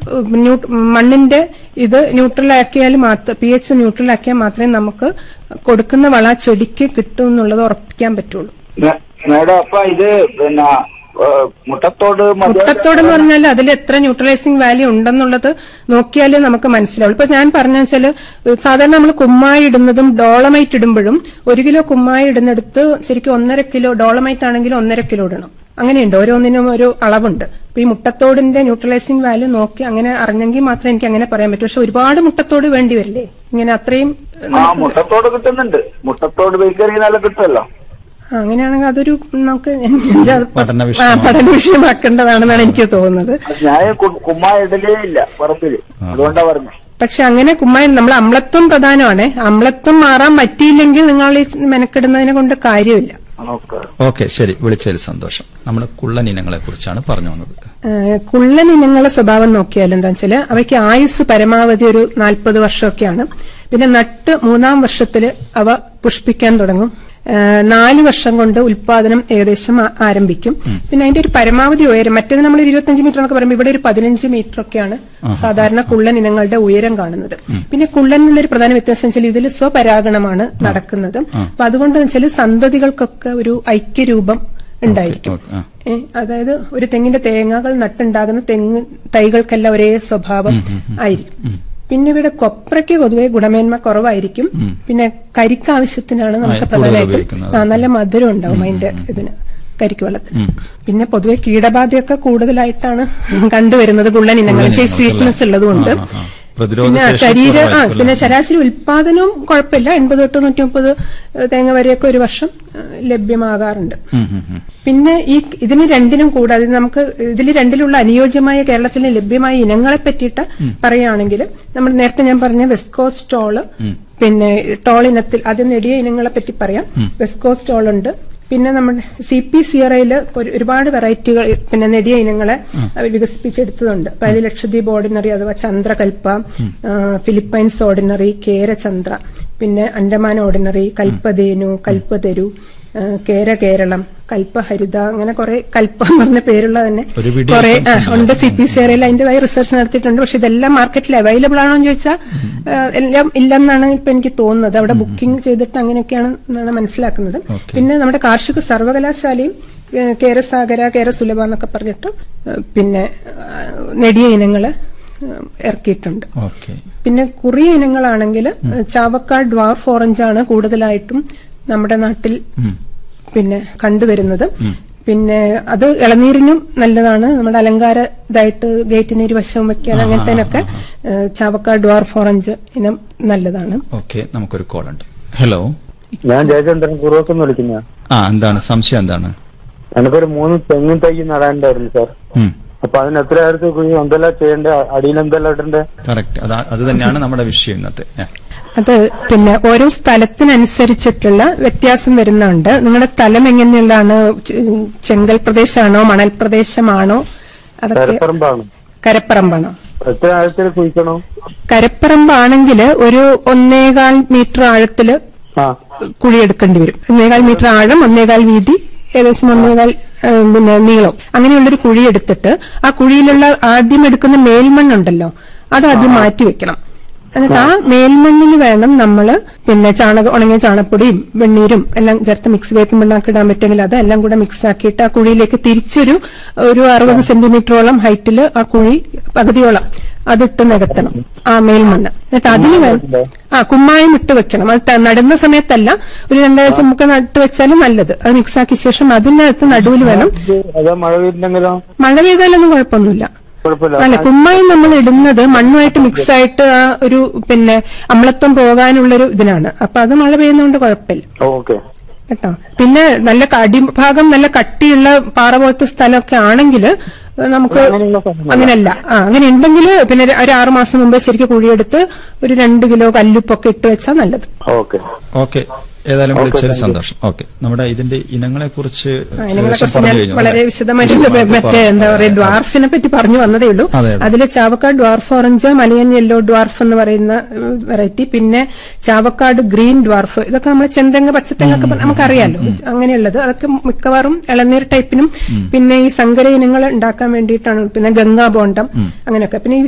ഏഹ്, new- മണ്ണിന്റെ ഇത് ന്യൂട്രലാക്കിയാൽ മാത്രം പി എച്ച് ന്യൂട്രലാക്കിയാൽ മാത്രമേ നമുക്ക് കൊടുക്കുന്ന വള ആ ചെടിക്ക് കിട്ടും എന്നുള്ളത് ഉറപ്പിക്കാൻ പറ്റുള്ളൂ മേ- മേഡം അപ്പൊ ഇത് പിന്നെ ഏഹ്, മുട്ടത്തോട് മതി മുട്ടത്തോട് എന്ന് പറഞ്ഞാൽ അതിൽ എത്ര ന്യൂട്രലൈസിംഗ് വാല്യൂ ഉണ്ടെന്നുള്ളത് നോക്കിയാലേ നമുക്ക് മനസ്സിലാവും ഇപ്പൊ ഞാൻ പറഞ്ഞ വെച്ചാല് സാധാരണ നമ്മൾ കുമ്മായി ഇടുന്നതും ഡോളമൈറ്റ് ഇടുമ്പോഴും ഒരു കിലോ കുമ്മായി ഇടുന്നിടത്ത് ശരിക്കും ഒന്നര കിലോ ഡോളമൈറ്റ് ആണെങ്കിൽ ഒന്നര കിലോ ഇടണം അങ്ങനെയുണ്ട് ഓരോന്നിനും ഒരു അളവുണ്ട് അപ്പൊ ഈ മുട്ടത്തോടിന്റെ ന്യൂട്രലൈസിംഗ് വാല്യൂ നോക്കി അങ്ങനെ അറിഞ്ഞെങ്കിൽ മാത്രമേ എനിക്ക് അങ്ങനെ പറയാൻ പറ്റൂ പക്ഷെ ഒരുപാട് മുട്ടത്തോട് വേണ്ടി വരില്ലേ ഇങ്ങനെ അത്രയും ആ മുട്ടത്തോട് കിട്ടുന്നുണ്ട് മുട്ടത്തോട് ബേക്കറി നല്ല കിട്ടുമല്ലോ ആ, അങ്ങനെയാണെങ്കിൽ അതൊരു നമുക്ക് അത് പഠന ആ, വിഷയമാണ്. പഠന വിഷയമാക്കേണ്ടതാണെന്നാണ് എനിക്ക് തോന്നുന്നത് അത് ഞാൻ കു- കുമ്മായ ഇടലേ ഇല്ല പറമ്പില് അതുകൊണ്ടാ പറഞ്ഞു പക്ഷെ അങ്ങനെ കുമ്മായം നമ്മൾ അമ്ലത്വം പ്രധാനമാണ് അമ്ലത്വം മാറാൻ പറ്റിയില്ലെങ്കിൽ നിങ്ങൾ ഈ മെനക്കെടുന്നതിനെ കൊണ്ട് കാര്യമില്ല ഓക്കെ ഓക്കെ ശരി വിളിച്ചതിൽ സന്തോഷം നമ്മൾ കുള്ളൻ ഇനങ്ങളെ കുറിച്ചാണ് പറഞ്ഞു വന്നത് ഏഹ് കുള്ളൻ ഇനങ്ങളെ സ്വഭാവം നോക്കിയാൽ എന്താ വെച്ചാൽ അവയ്ക്ക് ആയുസ് പരമാവധി ഒരു നാൽപ്പത് വർഷമൊക്കെയാണ് പിന്നെ നട്ട് മൂന്നാം വർഷത്തിൽ അവ പുഷ്പിക്കാൻ തുടങ്ങും ഏഹ് നാല് വർഷം കൊണ്ട് ഉൽപാദനം ഏകദേശം ആ- ആരംഭിക്കും പിന്നെ അതിന്റെ ഒരു പരമാവധി ഉയരം മറ്റേത് നമ്മൾ ഇരുപത്തഞ്ച് മീറ്റർ എന്നൊക്കെ പറയുമ്പോൾ ഇവിടെ ഒരു പതിനഞ്ച് മീറ്റർ ഒക്കെയാണ് സാധാരണ കുള്ളൻ ഇനങ്ങളുടെ ഉയരം കാണുന്നത് പിന്നെ കുള്ളനുള്ള ഒരു പ്രധാന വ്യത്യാസം വെച്ചാൽ ഇതിൽ സ്വപരാഗണമാണ് നടക്കുന്നത് അപ്പൊ അതുകൊണ്ട് വെച്ചാൽ സന്തതികൾക്കൊക്കെ ഒരു ഐക്യരൂപം ഉണ്ടായിരിക്കും ഓക്കെ, ആ. ഏ, അതായത് ഒരു തെങ്ങിന്റെ തേങ്ങകൾ നട്ടുണ്ടാകുന്ന തെങ്ങ് തൈകൾക്കെല്ലാം ഒരേ സ്വഭാവം ആയിരിക്കും പിന്നെ ഇവിടെ കൊപ്രയ്ക്ക് പൊതുവെ ഗുണമേന്മ കുറവായിരിക്കും പിന്നെ കരിക്ക് ആവശ്യത്തിനാണ് നമുക്ക് ആ, കൂടുതൽ പ്രധാനമായിട്ടും ഉപയോഗിക്കുന്നത്. ആ, നല്ല മധുരം ഉണ്ടാവും അതിന്റെ ഇതിന് കരിക്ക് വെള്ളത്തിന് പിന്നെ പൊതുവെ കീടബാധയൊക്കെ കൂടുതലായിട്ടാണ് കണ്ടുവരുന്നത് കുള്ളൻ ഇനങ്ങൾ കുള്ളൻ സ്വീറ്റ്നെസ് ഇനങ്ങൾ ഉള്ളതുകൊണ്ട് ആ, ആ, ആ. പ്രതിരോധ പിന്നെ ശേഷി ശരീര ആ കുറവായിരിക്കും പിന്നെ അല്ലേ? ശരാശരി ഉൽപാദനവും കുഴപ്പമില്ല എൺപത് തൊട്ട് നൂറ്റി മുപ്പത് തേങ്ങ വരെയൊക്കെ ഒരു വർഷം ഏ, ലഭ്യമാകാറുണ്ട് ഉം, ഉം, ഉം. പിന്നെ ഈ ഇതിന് രണ്ടിനും കൂടാതെ നമുക്ക് ഇതിൽ രണ്ടിലുള്ള അനുയോജ്യമായ കേരളത്തിലെ ലഭ്യമായ ഇനങ്ങളെ പറ്റിയിട്ട് പറയുകയാണെങ്കിൽ നമ്മൾ നേരത്തെ ഞാൻ പറഞ്ഞ വെസ്കോസ് ടോള് പിന്നെ ടോൾ ഇനത്തിൽ അത് നെടിയ ഇനങ്ങളെ പറ്റി പറയാം വെസ്കോസ് ടോൾ ഉണ്ട് പിന്നെ നമ്മുടെ സി പി സിയറയിൽ ഒരുപാട് വെറൈറ്റികൾ പിന്നെ നെടിയ ഇനങ്ങളെ അവർ വികസിപ്പിച്ചെടുത്തതുണ്ട് അപ്പൊ അതിൽ ലക്ഷദ്വീപ് ഓർഡിനറി അഥവാ ചന്ദ്രകൽപ്പ ആ, ഫിലിപ്പൈൻസ് ഓർഡിനറി കേരചന്ദ്ര പിന്നെ അൻഡമാൻ ഓർഡിനറി കൽപ്പതേനു കൽപ്പതരു ആ, കേര കേരളം കൽപ്പഹരിത അങ്ങനെ കുറെ കൽപ്പ എന്ന് പറഞ്ഞ പേരുള്ള തന്നെ ഒരു പിടി കുറെ items ആ, ഉണ്ട് സി പി സി ആറിൽ അതിന്റേതായ റിസർച്ച് നടത്തിയിട്ടുണ്ട് പക്ഷെ ഇതെല്ലാം മാർക്കറ്റിൽ അവൈലബിൾ ആണോ എന്ന് ചോദിച്ചാൽ ആ, എല്ലാം ഇല്ലെന്നാണ് ഇപ്പൊ എനിക്ക് തോന്നുന്നത് അവിടെ ബുക്കിംഗ് ചെയ്തിട്ട് അങ്ങനെയൊക്കെയാണ് എന്നാണ് മനസ്സിലാക്കുന്നത് Okay. പിന്നെ നമ്മുടെ കാർഷിക സർവകലാശാലയും ഏ, കേരസാഗര കേരസുലഭ എന്നൊക്കെ പറഞ്ഞിട്ട് ഏ, പിന്നെ ആ, നെടിയ ഇനങ്ങള് ഏ, ഇറക്കിയിട്ടുണ്ട് ഓക്കെ പിന്നെ കുറിയ ഇനങ്ങളാണെങ്കിൽ ചാവക്കാട് ഡ്വാർഫ് ഓറഞ്ച് ആണ് കൂടുതലായിട്ടും നമ്മുടെ നാട്ടിൽ പിന്നെ കണ്ടുവരുന്നത് പിന്നെ അത് ഇളനീരിനും നല്ലതാണ് നമ്മുടെ അലങ്കാര ഇതായിട്ട് ഗേറ്റിന് ഇരുവശവും വെക്കാൻ അങ്ങനത്തേനൊക്കെ ഏഹ്, ചാവക്കാട് ഡ്വാർഫ് ഓറഞ്ച് ഇനം നല്ലതാണ് ഓക്കെ നമുക്കൊരു കോൾ ഉണ്ട് ഹലോ ഞാൻ ജയചന്ദ്രൻ കുറുവക്കെന്ന് വിളിക്കുന്ന ആ എന്താണ് സംശയം എന്താണ് എനിക്കൊരു മൂന്ന് തെങ്ങും തൈ നടാനുണ്ടായിരുന്നു സാർ ഉം അപ്പൊ അതിന് എത്ര നേരത്തെ കുഴി എന്തെല്ലാം ചെയ്യണ്ടേ അടിയിൽ എന്തെല്ലാം ഇടണ്ടേ കറക്റ്റ് അത് അത് തന്നെയാണ് നമ്മുടെ വിഷയം ഇന്നത്തെ ആ. അത് പിന്നെ ഓരോ സ്ഥലത്തിനനുസരിച്ചിട്ടുള്ള വ്യത്യാസം വരുന്നുണ്ട് നിങ്ങളുടെ സ്ഥലം എങ്ങനെയുള്ളതാണ് ചെ- ചെങ്കൽ പ്രദേശമാണോ മണൽ പ്രദേശമാണോ അതൊക്കെ കരപ്പറമ്പാണ് കരപ്പറമ്പാണോ എത്ര ആഴത്തിൽ കുഴിക്കണോ കരപ്പറമ്പാണെങ്കിൽ ഒരു ഒന്നേകാൽ മീറ്റർ ആഴത്തില് ആ കുഴിയെടുക്കേണ്ടി വരും ഒന്നേകാൽ മീറ്റർ ആഴം ഒന്നേകാൽ വീതി ഏകദേശം ഒന്നേകാൽ ആ, പിന്നെ നീളം അങ്ങനെയുള്ളൊരു കുഴി എടുത്തിട്ട് ആ കുഴിയിലുള്ള ആദ്യം എടുക്കുന്ന മേൽമണ്ണുണ്ടല്ലോ അത് ആദ്യം മാറ്റി വെക്കണം എന്നിട്ട് ആ മേൽമണ്ണിൽ വേണം നമ്മൾ പിന്നെ ചാണക ഉണങ്ങിയ ചാണപ്പൊടിയും വെണ്ണീരും എല്ലാം ചേർത്ത് മിക്സ് വേപ്പും പിണ്ണാക്ക് ഇടാൻ പറ്റുമെങ്കിൽ അതെല്ലാം കൂടെ മിക്സ് ആക്കിയിട്ട് ആ കുഴിയിലേക്ക് തിരിച്ചൊരു ഒരു അറുപത് സെന്റിമീറ്ററോളം ഹൈറ്റിൽ ആ കുഴി പകുതിയോളം അതിട്ട് നികത്തണം ആ മേൽമണ്ണ് എന്നിട്ട് അതിന് വേ- ആ കുമ്മായം ഇട്ട് വെക്കണം അത് ത- നടുന്ന സമയത്തല്ല ഒരു രണ്ടാഴ്ച മുമ്പ് നട്ട് വെച്ചാലും നല്ലത് അത് മിക്സ് ആക്കിയ ശേഷം അതിനകത്ത് നടുവിൽ വേണം ഇത് അതാ മഴ പെയ്തില്ലെങ്കിലോ മഴ പെയ്താലൊന്നും കുഴപ്പമൊന്നുമില്ല കുഴപ്പമില്ല അല്ല കുമ്മായം നമ്മൾ ഇടുന്നത് മണ്ണുമായിട്ട് മിക്സ് ആയിട്ട് ആ ഒരു പിന്നെ അമ്ലത്വം പോകാനുള്ളൊരു ഇതിനാണ് അപ്പൊ അത് മഴ പെയ്യുന്നതുകൊണ്ട് കുഴപ്പമില്ല ഓക്കെ കേട്ടോ പിന്നെ നല്ല ക- അടിഭാഗം നല്ല കട്ടിയുള്ള പാറ പോലത്തെ സ്ഥലമൊക്കെ ആണെങ്കിൽ നമുക്ക് അങ്ങനെയുള്ള സ്ഥലമല്ല. അങ്ങനെയല്ല ആ അങ്ങനെ ഉണ്ടെങ്കിൽ പിന്നെ ഒരു- ഒരു ആറു മാസം മുമ്പേ ശരിക്കും കുഴിയെടുത്ത് ഒരു രണ്ട് കിലോ കല്ലുപ്പൊക്കെ ഇട്ട് വെച്ചാൽ നല്ലത് ഓക്കെ ഓക്കെ ഏതായാലും ഓക്കെ, വിളിച്ചതിൽ താങ്ക് യു. സന്തോഷം ഓക്കെ നമ്മുടെ ഇതിന്റെ ഇനങ്ങളെ കുറിച്ച് ആ, ഇതിനെ കുറിച്ച് ഞാൻ വളരെ വിശദമായിട്ട് മറ്റേ എന്താ പറയാ ഡ്വാർഫിനെ പറ്റി പറഞ്ഞു വന്നതേ ഉള്ളൂ അതെ, അതെ. അതിൽ Chavakkad dwarf orange Malayan yellow dwarf എന്ന് പറയുന്ന വെറൈറ്റി പിന്നെ ചാവക്കാട് ഗ്രീൻ ഡ്വാർഫ് ഇതൊക്കെ നമ്മൾ ചെന്തെങ്ങ് പച്ചത്തെങ്ങൊക്കെ നമുക്കറിയാലോ അങ്ങനെയുള്ളത് അതൊക്കെ മിക്കവാറും ഇളനീർ ടൈപ്പിനും പിന്നെ ഈ സങ്കര ഇനങ്ങൾ ഉണ്ടാക്കാൻ വേണ്ടിയിട്ടാണ് പിന്നെ ഗംഗാ ബോണ്ടം അങ്ങനെയൊക്കെ പിന്നെ ഈ